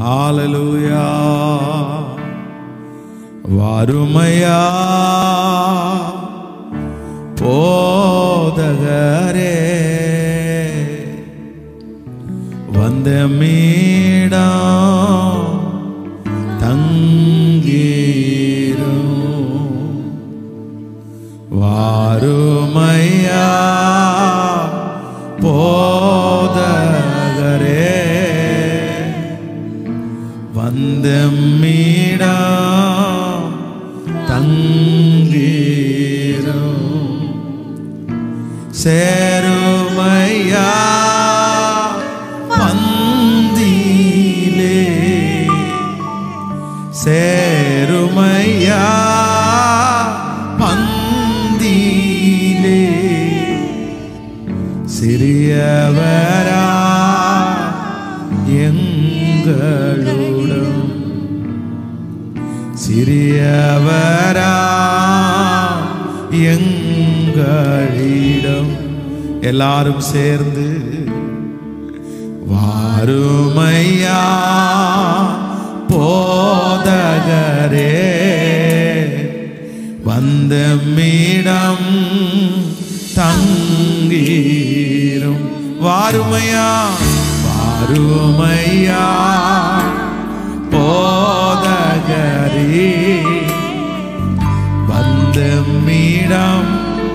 ஹalleluya வாருமையா போதகரே வந்த மீடம் தங்கீரும் வாருமையா போதகரே வந்த மீடம் தங்கீரும் சேருமையா பந்திலே சேருமையா பந்திலே சிறியவரா எங்களுடன் சிறியவரா எங்களிடம் எல்லாரும் சேர்ந்து வாருமையா போதகரே வந்த மீடம் தங்கீரும் வாருமையா வாருமையா போதகரே வந்த மீடம்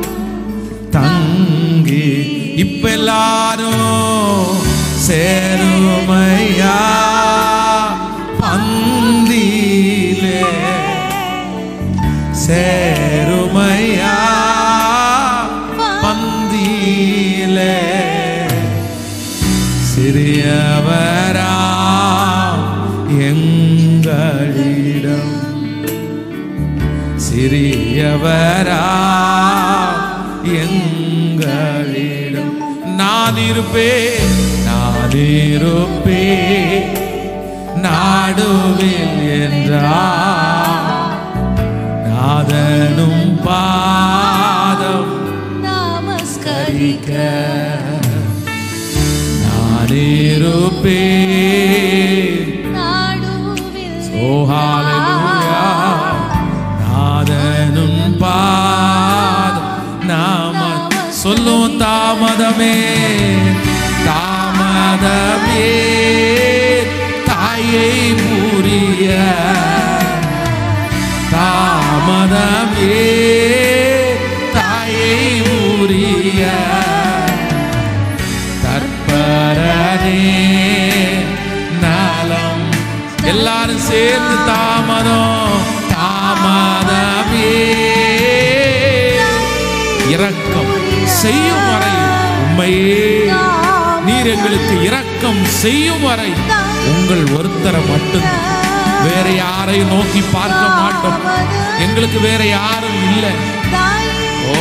தங்கி இப்ப எல்லாரும் சேருமையா பந்திலே சேருமையா பந்திலே சிறியவரா எங்களிடம் சிறியவரா எங்களிடம் நான் இருப்பேன் நான் இருப்பேன் நாடுவில் என்றார் நாதனும் பாதம் நமஸ்கரிக்க நான் இருப்பேன் நாடுவில் ஓ ஹalleluya நாதனும் பாதம் நாம சொல்லும் தாமதமே தாமதமே தாயை புரிய தாமதமே தாயை புரிய தற்பரனே நலம் எல்லாரும் சேர்ந்து தாமதம் தாமதமே இரக்கம் செய்யும் வரை உண்மையே நீர் எங்களுக்கு இரக்கம் செய்யும் வரை உங்கள் ஒருத்தரை மட்டும் வேற யாரையும் நோக்கி பார்க்க மாட்டோம் எங்களுக்கு வேற யாரும் இல்லை ஓ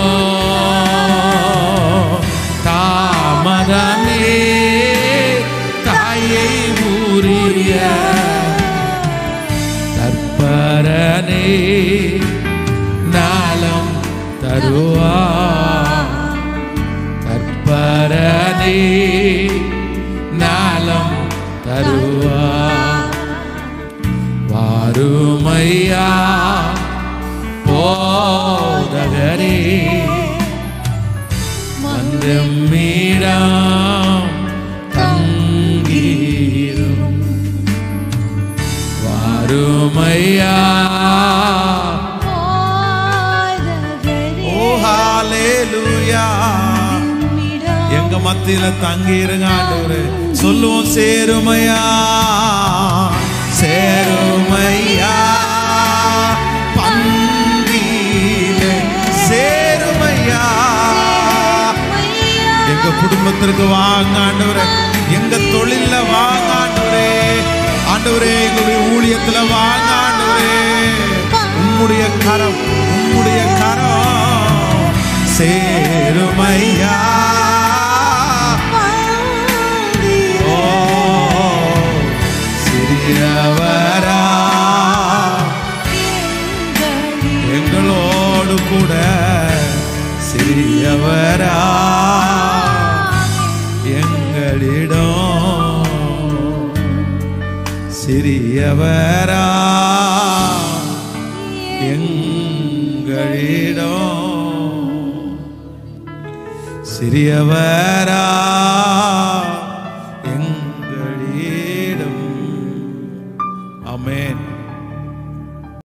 தாமதமே தாயை ஊரிய தற்பரனே நாளம் தருவா தற்பரனே நாளம் தருவா வாருமையா போதகரே வந்து மீடம் தங்கீரும் வாருமையா ஓ ஹalleluya எங்க மத்தியில தங்கி இருங்க ஆண்டவரே சொல்லுவோம் சேருமையா சேருமையா பந்தியிலே சேருமையா எங்க குடும்பத்திற்கு வாங்க ஆண்டவரே எங்க தொழில்ல வாங்க ஆண்டவரே ஆண்டவரே எங்களுடைய ஊழியத்துல வாங்க ஆண்டவரே உம்முடைய கரம் உம்முடைய கரம் சேருமையா ஓ சிறியவரா எங்களோடு கூட சிறியவரா எங்களிடம் சிறியவரா எங்களிடம் சிறியவரா எங்களிடம் ஆமென்